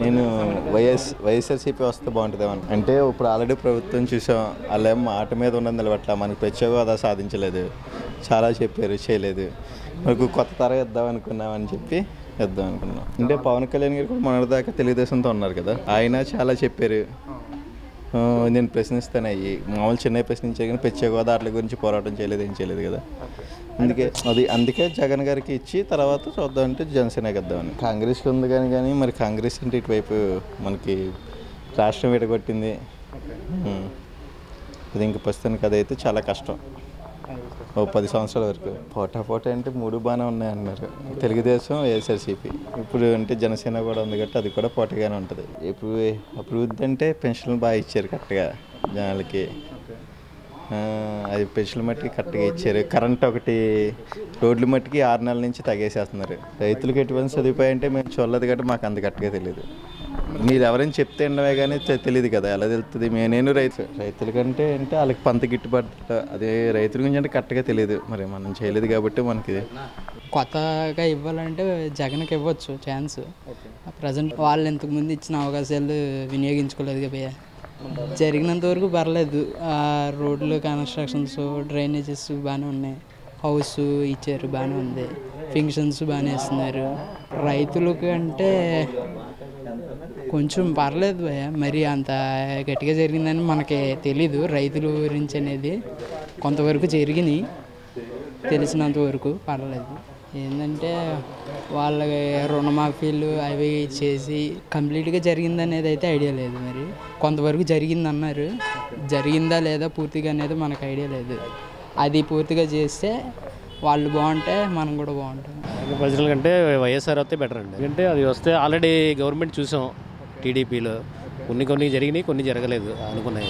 నేను వైఎస్ వైఎస్ఆర్సీపీ వస్తే బాగుంటుందేమని అంటే ఇప్పుడు ఆల్రెడీ ప్రభుత్వం చూసాం వాళ్ళేం మాట మీద ఉన్నది నిలబట్ల మనకి ప్రత్యేక హోదా సాధించలేదు చాలా చెప్పారు చేయలేదు మనకు కొత్త తర ఇద్దాం అనుకున్నామని చెప్పి ఇద్దాం అనుకున్నాం అంటే పవన్ కళ్యాణ్ గారు కూడా మొన్నటిదాకా తెలుగుదేశంతో ఉన్నారు కదా ఆయన చాలా చెప్పారు ఆ, నేను ప్రశ్నిస్తాను అయ్యి మామూలు చిన్న ప్రశ్నించే కానీ ప్రత్యేక హోదా వాటి గురించి పోరాటం చేయలేదు ఏం చేయలేదు కదా అందుకే అది అందుకే జగన్ గారికి ఇచ్చి తర్వాత చూద్దాం అంటే జనసేనకి ఇద్దామని కాంగ్రెస్కి ఉంది కానీ కానీ మరి కాంగ్రెస్ అంటే ఇటువైపు మనకి రాష్ట్రం విడగొట్టింది ఉం. అది ఇంక ప్రస్తుతానికి అదైతే చాలా కష్టం ఓ పది సంవత్సరాల వరకు పోటా పోటా అంటే మూడు బాగానే ఉన్నాయి అన్నారు తెలుగుదేశం వైఎస్ఆర్సీపీ ఇప్పుడు అంటే జనసేన కూడా ఉంది కాబట్టి అది కూడా పోటీగానే ఉంటుంది ఇప్పుడు అభివృద్ధి అంటే పెన్షన్లు బాగా ఇచ్చారు కరెక్ట్గా జనాలకి ఆ, అది పెన్షన్ల మట్టికి కరెక్ట్గా ఇచ్చారు కరెంట్ ఒకటి రోడ్ల మట్టికి ఆరు నెలల నుంచి తగేసేస్తున్నారు రైతులకు ఎటువంటి సదుపాయం అంటే మేము చూడలేదు కాబట్టి మాకు అంత కరెక్ట్గా తెలియదు మీరు ఎవరైనా చెప్తే ఉండవే కానీ తె- తెలియదు కదా ఎలా తెలుస్తుంది మే- నేను రైతు రైతుల కంటే అంటే వాళ్ళకి పంత గిట్టుబాటు అదే రైతుల గురించి అంటే కరెక్ట్గా తెలియదు మరి మనం చేయలేదు కాబట్టి మనకి కొత్తగా ఇవ్వాలంటే జగన్కి ఇవ్వచ్చు ఛాన్స్ ప్రజెంట్ వాళ్ళు ఇంతకుముందు ఇచ్చిన అవకాశాలు వినియోగించుకోలేదు కదా భయ్య జరిగినంత వరకు పర్లేదు ఆ రోడ్లు కన్స్ట్రక్షన్స్ డ్రైనేజెస్ బాగానే ఉన్నాయి హౌస్ ఇచ్చారు బాగానే ఉంది ఫంక్షన్స్ బాగానే ఇస్తున్నారు రైతులకు అంటే కొంచెం పర్లేదు భయ్య మరి అంత గట్టిగా జరిగిందని మనకి తెలీదు రైతుల గురించి అనేది కొంతవరకు జరిగినాయి తెలిసినంత వరకు పర్లేదు ఏంటంటే వాళ్ళ రుణమాఫీలు అవి చేసి కంప్లీట్గా జరిగింది అనేది అయితే ఐడియా లేదు మరి కొంతవరకు జరిగింది అన్నారు జరిగిందా లేదా పూర్తిగా అనేది మనకు ఐడియా లేదు అది పూర్తిగా చేస్తే వాళ్ళు బాగుంటే మనం కూడా బాగుంటాం ప్రజల కంటే వైఎస్ఆర్ వస్తే బెటర్ అండి ఎందుకంటే అది వస్తే ఆల్రెడీ గవర్నమెంట్ చూసాం టీడీపీలో కొన్ని కొన్ని జరిగినాయి కొన్ని జరగలేదు అనుకున్నాయి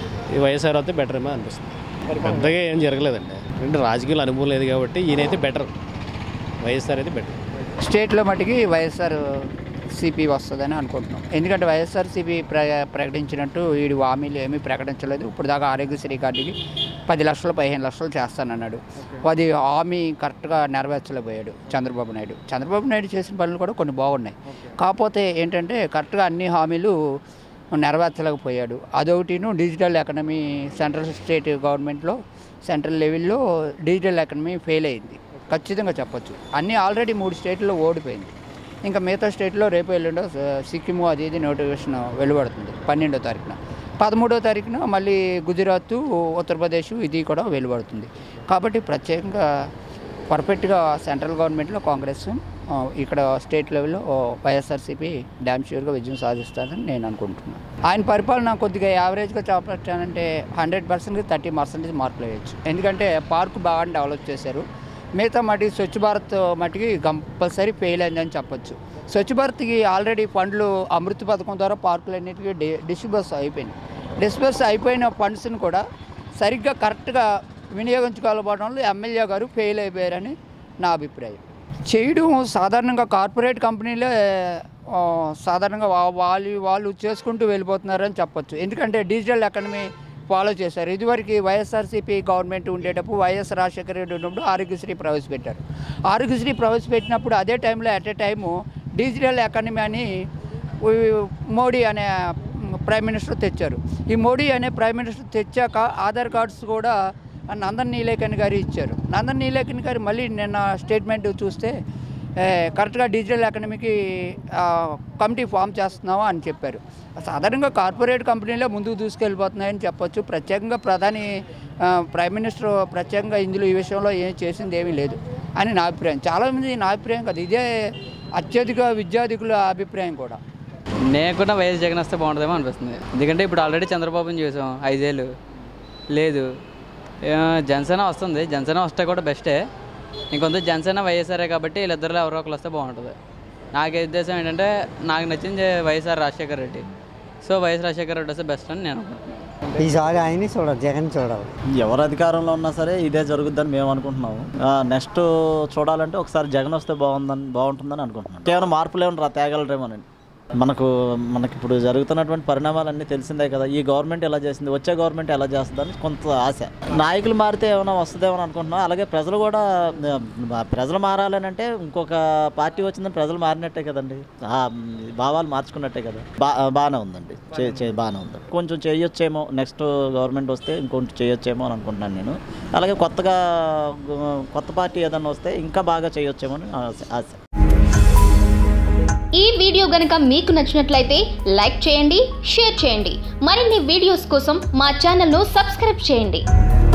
ఈ వైఎస్ఆర్ వస్తే బెటర్ ఏమో అనిపిస్తుంది పెద్దగా ఏం జరగలేదండి అంటే రాజకీయాలు అనుభవం లేదు కాబట్టి ఈయనైతే బెటర్ వైఎస్ఆర్ అయితే బెటర్ స్టేట్లో మటుకి వైఎస్ఆర్ సిపి వస్తుందని అనుకుంటున్నాం ఎందుకంటే వైఎస్ఆర్ సిపి ప్ర ప్రకటించినట్టు వీడు హామీలు ఏమీ ప్రకటించలేదు ఇప్పుడు దాకా ఆరోగ్యశ్రీ కార్డుకి పది లక్షలు పదిహేను లక్షలు చేస్తానన్నాడు అది హామీ కరెక్ట్గా నెరవేర్చలేకపోయాడు చంద్రబాబు నాయుడు చంద్రబాబు నాయుడు చేసిన పనులు కూడా కొన్ని బాగున్నాయి కాకపోతే ఏంటంటే కరెక్ట్గా అన్ని హామీలు నెరవేర్చలేకపోయాడు అదొకటిను డిజిటల్ ఎకనమీ సెంట్రల్ స్టేట్ గవర్నమెంట్లో సెంట్రల్ లెవెల్లో డిజిటల్ ఎకనమీ ఫెయిల్ అయింది ఖచ్చితంగా చెప్పొచ్చు అన్నీ ఆల్రెడీ మూడు స్టేట్లో ఓడిపోయింది ఇంకా మిగతా స్టేట్లో రేపు ఎల్లుండో స- సిక్కిము అది ఇది నోటిఫికేషన్ వెలువడుతుంది పన్నెండో తారీఖున పదమూడో తారీఖున మళ్ళీ గుజరాత్ ఉత్తరప్రదేశ్ ఇది కూడా వెలువడుతుంది కాబట్టి ప్రత్యేకంగా పర్ఫెక్ట్గా సెంట్రల్ గవర్నమెంట్లో కాంగ్రెస్ ఆ, ఇక్కడ స్టేట్ లెవెల్లో వైఎస్ఆర్సీపీ డ్యామ్ ష్యూర్గా విజయం సాధిస్తారని నేను అనుకుంటున్నాను ఆయన పరిపాలన కొద్దిగా యావరేజ్గా చెప్పాలంటే హండ్రెడ్ పర్సెంట్కి థర్టీ పర్సెంటేజ్ మార్కులు వేయచ్చు ఎందుకంటే పార్క్ బాగా డెవలప్ చేశారు మిగతా మటుకి స్వచ్ఛ భారత్ మటుకి కంపల్సరీ ఫెయిల్ అయిందని చెప్పొచ్చు స్వచ్ఛ భారత్కి ఆల్రెడీ ఫండ్లు అమృత్ పథకం ద్వారా పార్కులన్నిటికీ డి డిస్ట్రిబ్యూస్ అయిపోయినాయి డిస్బర్స్ అయిపోయిన ఫండ్స్ని కూడా సరిగ్గా కరెక్ట్గా వినియోగించుకోకపోవడంలో ఎమ్మెల్యే గారు ఫెయిల్ అయిపోయారని నా అభిప్రాయం చేయడం సాధారణంగా కార్పొరేట్ కంపెనీలే ఆ, సాధారణంగా వా- వాళ్ళు వాళ్ళు చేసుకుంటూ వెళ్ళిపోతున్నారని చెప్పొచ్చు ఎందుకంటే డిజిటల్ ఎకానమీ ఫాలో చేశారు ఇదివరకు వైఎస్ఆర్సీపీ గవర్నమెంట్ ఉండేటప్పుడు వైఎస్ రాజశేఖర రెడ్డి ఉన్నప్పుడు ఆరోగ్యశ్రీ ప్రవేశపెట్టారు ఆరోగ్యశ్రీ ప్రవేశపెట్టినప్పుడు అదే టైంలో at a time digital economy అని ఉ- మోడీ అనే ప్రైమ్ మినిస్టర్ తెచ్చారు ఈ మోడీ అనే ప్రైమ్ మినిస్టర్ తెచ్చాక ఆధార్ కార్డ్స్ కూడా నందన్ నీలేకన్ గారు ఇచ్చారు నందన్ నీలేకన్ గారు మళ్ళీ నిన్న స్టేట్మెంట్ చూస్తే ఏ, కరెక్ట్గా డిజిటల్ ఎకనమీకి ఆ, కమిటీ ఫామ్ చేస్తున్నామా అని చెప్పారు సాధారణంగా కార్పొరేట్ కంపెనీలే ముందుకు దూసుకెళ్ళిపోతున్నాయని చెప్పొచ్చు ప్రత్యేకంగా ప్రధాని ఆ, ప్రైమ్ మినిస్టర్ ప్రత్యేకంగా ఇందులో ఈ విషయంలో ఏం చేసింది ఏమీ లేదు అని నా అభిప్రాయం చాలామంది నా అభిప్రాయం కాదు ఇదే అత్యధిక విద్యార్థికుల అభిప్రాయం కూడా నేను కూడా వైఎస్ జగన్ వస్తే బాగుంటుందేమో అనిపిస్తుంది ఎందుకంటే ఇప్పుడు ఆల్రెడీ చంద్రబాబుని చూసాం ఐదేళ్ళు లేదు ఆ, జనసేన వస్తుంది జనసేన వస్తే కూడా బెస్టే ఇంకొంత జనసేన వైఎస్ఆర్ఏ కాబట్టి వీళ్ళిద్దరిలో ఎవరో ఒకరు వస్తే బాగుంటుంది నాకు ఉద్దేశం ఏంటంటే నాకు నచ్చింది వైఎస్ఆర్ రాజశేఖర్ రెడ్డి సో వైఎస్ రాజశేఖర్ రెడ్డి వస్తే బెస్ట్ అని నేను అనుకుంటున్నాను ఈసారి ఆయన్ని చూడాలి జగన్ చూడాలి ఎవరు అధికారంలో ఉన్నా సరే ఇదే జరుగుద్దని మేము అనుకుంటున్నాము నెక్స్ట్ చూడాలంటే ఒకసారి జగన్ వస్తే బాగుందని బాగుంటుందని అనుకుంటున్నాం కేవలం మార్పులు ఏమైనా రా తేగలరేమోనండి మనకు మనకి ఇప్పుడు జరుగుతున్నటువంటి పరిణామాలన్నీ తెలిసిందే కదా ఈ గవర్నమెంట్ ఎలా చేసింది వచ్చే గవర్నమెంట్ ఎలా చేస్తుందని కొంత ఆశ నాయకులు మారితే ఏమైనా వస్తుందేమో అని అనుకుంటున్నాం అలాగే ప్రజలు కూడా ఆ, ప్రజలు మారాలని అంటే ఇంకొక పార్టీ వచ్చిందని ప్రజలు మారినట్టే కదండి ఆ, భావాలు మార్చుకున్నట్టే కదా బా బాగానే ఉందండి చే చే బాగానే ఉంది కొంచెం చేయొచ్చేమో నెక్స్ట్ గవర్నమెంట్ వస్తే ఇంకొంచెం చేయొచ్చేమో అని అనుకుంటున్నాను నేను అలాగే కొత్తగా ఆ, కొత్త పార్టీ ఏదన్నా వస్తే ఇంకా బాగా చేయొచ్చేమో అని ఆశ ఆశ ఈ వీడియో గనుక మీకు నచ్చినట్లయితే లైక్ చేయండి షేర్ చేయండి మరిన్ని వీడియోస్ కోసం మా ఛానల్ను సబ్స్క్రైబ్ చేయండి